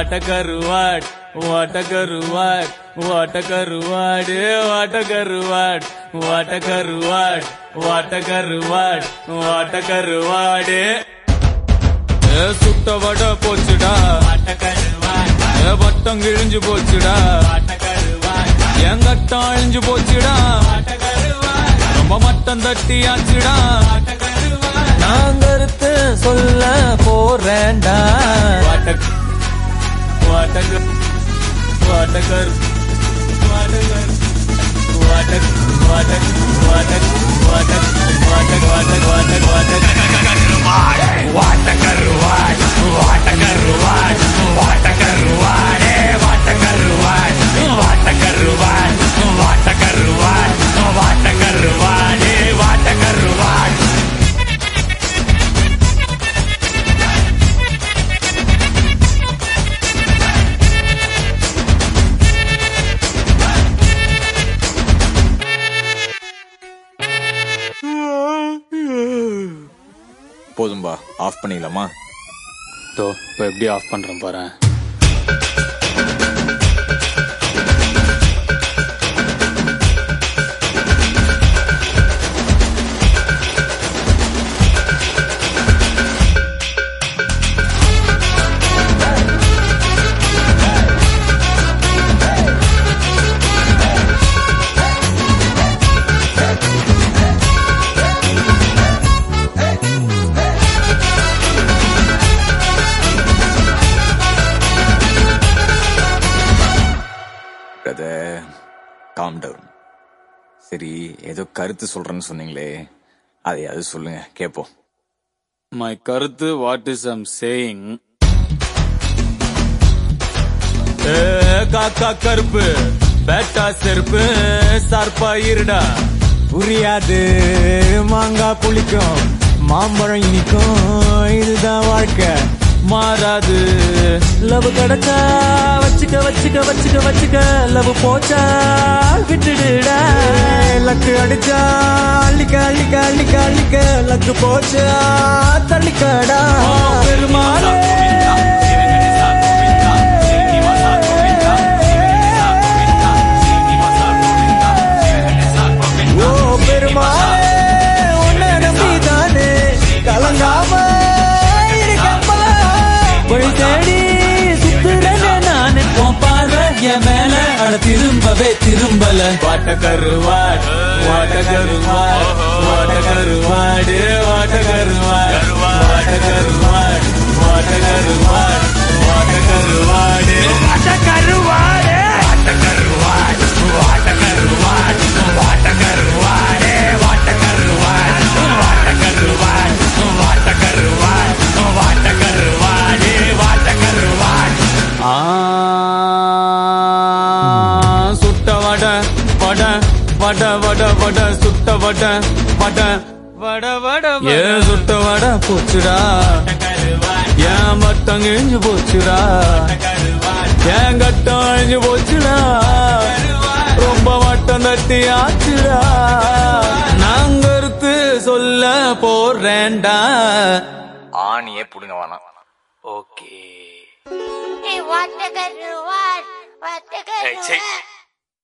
வாட்ட கருவாட் வாட்ட கருவாட் வாட்ட கருவாடு வாட்ட கருவாட் வாட்ட கருவாட் வாட்ட கருவாட் வாட்ட கருவாடு ஏ, சுட்ட வடை போச்சுடா ஏ, வட்டம் கிழிஞ்சு போச்சுடா என் கட்டம் அழிஞ்சு போச்சுடா ரொம்ப மட்டம் தட்டி ஆச்சுடா நான் கருத்து சொல்ல போறேன்டா வாட்டக் வாட்டக் வாட்டகர் வாட்டகர் வாட்டக் வாட்டக் வாட்டக் வாட்டக் வாட்டக் வாட்டக் வாட்டக் வாட்டக் போதும்பா ஆஃப் பண்ணிடலாமா தோ இப்போ எப்படி ஆஃப் பண்றேன் பாரு பிரதர் காம் டவுன் சரி ஏதோ கருத்து சொல்றேன்னு சொன்னீங்களே அதையாவது சொல்லுங்க கேப்போம் மை கருத்து வாட் இஸ் ஐம் சேயிங் காக்கா கருப்பு பேட்டா செருப்பு சார்பா இருடா புரியாது மாங்காய் புளிக்கும் மாம்பழம் இனிக்கும் இதுதான் வாழ்க்கை மாறாது லவ் கிடைச்சா வச்சுக்க வச்சுக்க வச்சுக்க வச்சுக்க லவ் போச்சா விட்டுடுடா லக்கு அடிச்சா அள்ளிக்க அள்ளிக்க அள்ளிக்க அள்ளிக்க லக்கு போச்சா தள்ளிக்கடா பெருமாளே ஓ பெருமாளே உன்னை நம்பிதானே கலங்காம இருக்கம்பா வழி தேடி சுத்துறேனே நானு உன் பார்வை என் மேல அட திரும்பவே திரும்பல வாட்ட கருவாட் வாட்ட கருவாட் வாட்ட கருவாடு வாட்ட கருவாட் வாட்ட கருவாட் வாட்ட கருவாட் வாட்ட கருவாடு வாட்ட கருவாடு ஆ, சுட்ட வட வட வட வட வட சுட்ட வட வட வட வட ஏ சுட்ட வட போச்சுடா ஏன் மட்டம் கிழிஞ்சு போச்சுடா ஏன் கட்டம் அழிஞ்சு போச்சுடா ரொம்ப மட்டம் தட்டி ஆச்சுடா நான் கருத்து சொல்ல போறேன்டா ஆணியே புடுங்க வேணாம் okay Hey, what the good what? What the good Hey, check. what?